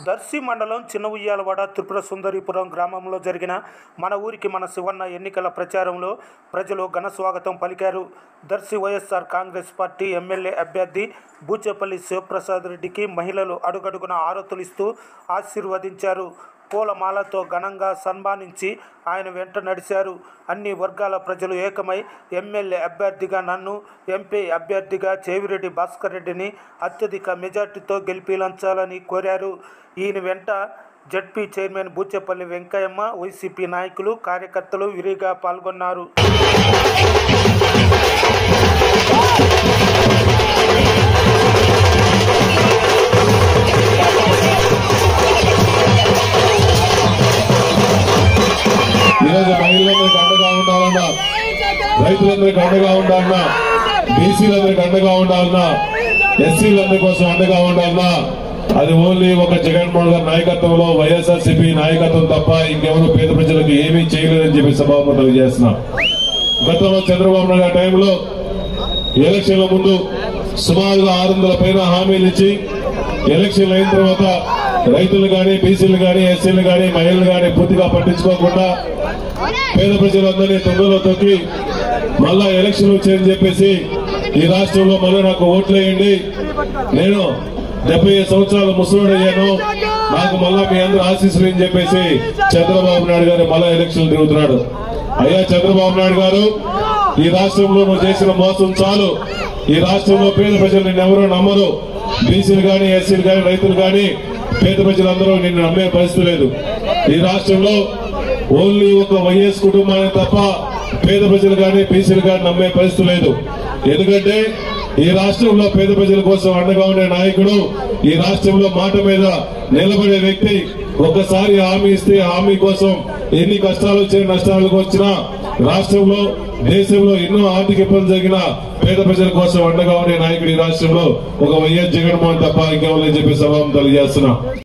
దర్శి మండలం చిన్న ఉయ్యాలవాడ త్రిపుర సుందరీపురం గ్రామంలో జరిగిన మన ఊరికి మన శివన్న ఎన్నికల ప్రచారంలో ప్రజలు ఘన స్వాగతం పలికారు Darsi YSR Congress party MLA అభ్యర్థి బూచేపల్లి శివప్రసాద్ రెడ్డికి మహిళలు అడుగడుగున ఆరతులిస్తూ ఆశీర్వదించారు పూలమాలతో ఘనంగా సన్మానించి ఆయన వెంట నడిచారు అన్ని వర్గాల ప్రజలు ఏకమై ఎమ్మెల్యే అభ్యర్థిగా నన్ను ఎంపీ అభ్యర్థిగా చేవిరెడ్డి భాస్కర్ రెడ్డిని అత్యధిక మెజార్టీతో గెలిపించాలని కోరారు ఈయన వెంట ZP chairman Buchepalli Venkayamma YCP నాయకులు కార్యకర్తలు విరిగా పాల్గొన్నారు ఈరోజు మహిళలందరికీ అండగా ఉండాలన్నా రైతులందరికీ అండగా ఉండాలన్నా బీసీలందరికీ అండగా ఉండాలన్నా ఎస్సీలందరి కోసం అండగా ఉండాలన్నా అది ఓన్లీ ఒక జగన్మోహన్ గారి నాయకత్వంలో వైఎస్ఆర్సీపీ నాయకత్వం తప్ప ఇంకెవరు పేద ప్రజలకు ఏమీ చేయలేదని చెప్పి సభాముఖం తెలియజేస్తున్నాం గతంలో చంద్రబాబు నాయుడు గారి టైంలో ఎలక్షన్ల ముందు సుమారుగా ఆరు వందల పైన హామీలు ఇచ్చి ఎలక్షన్లు అయిన తర్వాత రైతులు గాని బీసీలు గాని ఎస్సీలు గాని మహిళలు గాని పూర్తిగా పట్టించుకోకుండా పేద ప్రజలందరినీ తొందరలో తొక్కి మళ్ళా ఎలక్షన్ వచ్చాయని చెప్పేసి ఈ రాష్ట్రంలో మళ్ళీ నాకు ఓట్లు వేయండి నేను డెబ్బై ఐదు సంవత్సరాలు ముసలుడయ్యాను నాకు మళ్ళా మీ అందరూ ఆశీస్సులు అని చెప్పేసి చంద్రబాబు నాయుడు గారు మళ్ళా ఎలక్షన్ తిరుగుతున్నాడు అయ్యా చంద్రబాబు నాయుడు గారు ఈ రాష్ట్రంలో నువ్వు చేసిన మోసం చాలు ఈ రాష్ట్రంలో పేద ప్రజలు నిన్ను ఎవరూ నమ్మరు బీసీలు గాని ఎస్సీలు గాని రైతులు గాని పేద ప్రజలందరూ నిన్ను నమ్మే పరిస్థితి లేదు ఈ రాష్ట్రంలో ఓన్లీ ఒక వైఎస్ కుటుంబాన్ని తప్ప పేద ప్రజలు కానీ బీసీలు కానీ నమ్మే పరిస్థితి లేదు ఎందుకంటే ఈ రాష్ట్రంలో పేద ప్రజల కోసం అండగా ఉండే నాయకుడు ఈ రాష్ట్రంలో మాట మీద నిలబడే వ్యక్తి ఒక్కసారి హామీ ఇస్తే హామీ కోసం ఎన్ని కష్టాలు వచ్చినా నష్టాలు వచ్చినా రాష్ట్రంలో దేశంలో ఎన్నో ఆర్థిక ఇబ్బందులు జరిగినా పేద ప్రజల కోసం అండగా ఉండే నాయకుడు ఈ రాష్ట్రంలో ఒక వైఎస్ జగన్మోహన్ తప్ప ఇంకెవరని చెప్పి సభ తెలియజేస్తున్నా